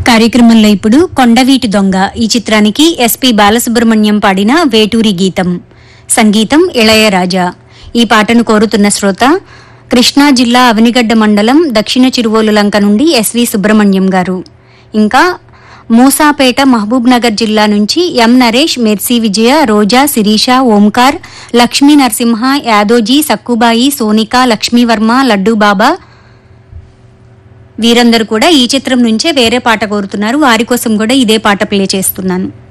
కార్యక్రమంలో ఇప్పుడు కొండవీటి దొంగ ఈ చిత్రానికి ఎస్పి బాలసుబ్రహ్మణ్యం పాడిన వేటూరి గీతం సంగీతం ఇళయరాజా ఈ పాటను కోరుతున్న శ్రోత కృష్ణా జిల్లా అవనిగడ్డ మండలం దక్షిణ చిరువోలు లంక నుండి ఎస్వి సుబ్రహ్మణ్యం గారు ఇంకా మూసాపేట మహబూబ్ నగర్ జిల్లా నుంచి ఎం నరేష్ మెర్సీ విజయ రోజా శిరీష ఓంకార్ లక్ష్మీ నరసింహ యాదోజీ సక్కుబాయి సోనిక లక్ష్మీవర్మ లడ్డూ బాబా వీరందరూ కూడా ఈ చిత్రం నుంచే వేరే పాట కోరుతున్నారు వారి కోసం కూడా ఇదే పాట ప్లే చేస్తున్నాను